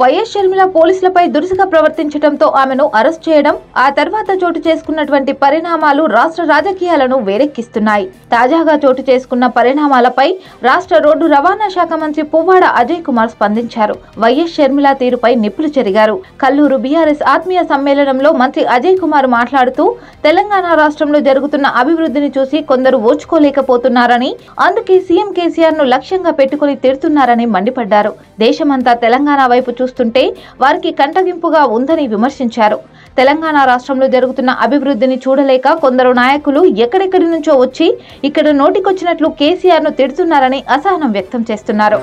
YS Sharmila పోలీసులపై దురుసుగా ప్రవర్తించడంతో ఆమెను అరెస్ట్ చేయడం ఆ తర్వాత చోటు చేసుకున్నటువంటి పరిణామాలు రాష్ట్ర రాజకీయాలను వేరెక్కిస్తున్నాయి తాజాగా చోటు చేసుకున్న పరిణామాలపై రాష్ట్ర రోడ్డు రవాణా శాఖ మంత్రి పువ్వాడ అజయ్ కుమార్ స్పందించారు వైఎస్ షర్మిల తీరుపై నిప్పులు చెరిగారు కల్లూరు బీఆర్ఎస్ ఆత్మీయ సమ్మేళనంలో మంత్రి అజయ్ కుమార్ మాట్లాడుతూ తెలంగాణ రాష్ట్రంలో జరుగుతున్న అభివృద్ధిని చూసి కొందరు ఓర్చుకోలేకపోతున్నారని అందుకే సీఎం కేసీఆర్ ను లక్ష్యంగా పెట్టుకుని తిడుతున్నారని మండిపడ్డారు దేశమంతా తెలంగాణ వైపు చూస్తుంటే వారికి కంటగింపుగా ఉందని విమర్శించారు తెలంగాణ రాష్ట్రంలో జరుగుతున్న అభివృద్ధిని చూడలేక కొందరు నాయకులు ఎక్కడెక్కడి నుంచో వచ్చి ఇక్కడ నోటికొచ్చినట్లు కేసీఆర్ ను తిడుతున్నారని అసహనం వ్యక్తం చేస్తున్నారు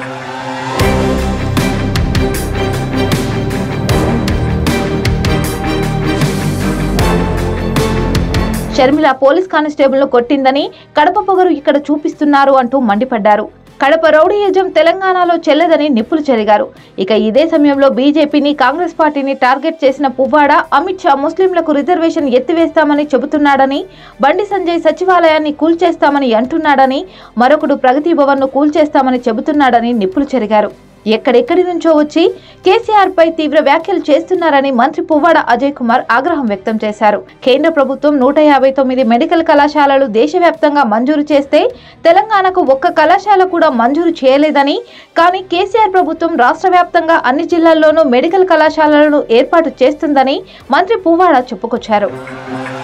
షర్మిల పోలీస్ కానిస్టేబుల్ ను కొట్టిందని కడప పొగరు ఇక్కడ చూపిస్తున్నారు అంటూ మండిపడ్డారు కడప రౌడీయిజం తెలంగాణలో చెల్లదని నిప్పులు చెరిగారు ఇక ఇదే సమయంలో బీజేపీని కాంగ్రెస్ పార్టీని టార్గెట్ చేసిన పువ్వాడ అమిత్ షా ముస్లింలకు రిజర్వేషన్ ఎత్తివేస్తామని చెబుతున్నాడని బండి సంజయ్ సచివాలయాన్ని కూల్చేస్తామని అంటున్నాడని మరొకడు ప్రగతి భవన్ ను కూల్చేస్తామని చెబుతున్నాడని నిప్పులు చెరిగారు ఎక్కడెక్కడి నుంచో వచ్చి కేసీఆర్ పై తీవ్ర వ్యాఖ్యలు చేస్తున్నారని మంత్రి పువ్వాడ అజయ్ కుమార్ ఆగ్రహం వ్యక్తం చేశారు కేంద్ర ప్రభుత్వం నూట యాభై తొమ్మిది మెడికల్ కళాశాలలు దేశవ్యాప్తంగా మంజూరు చేస్తే తెలంగాణకు ఒక్క కళాశాల కూడా మంజూరు చేయలేదని కానీ కేసీఆర్ ప్రభుత్వం రాష్ట్ర వ్యాప్తంగా అన్ని జిల్లాల్లోనూ మెడికల్ కళాశాలలను ఏర్పాటు చేస్తుందని మంత్రి పువ్వాడ చెప్పుకొచ్చారు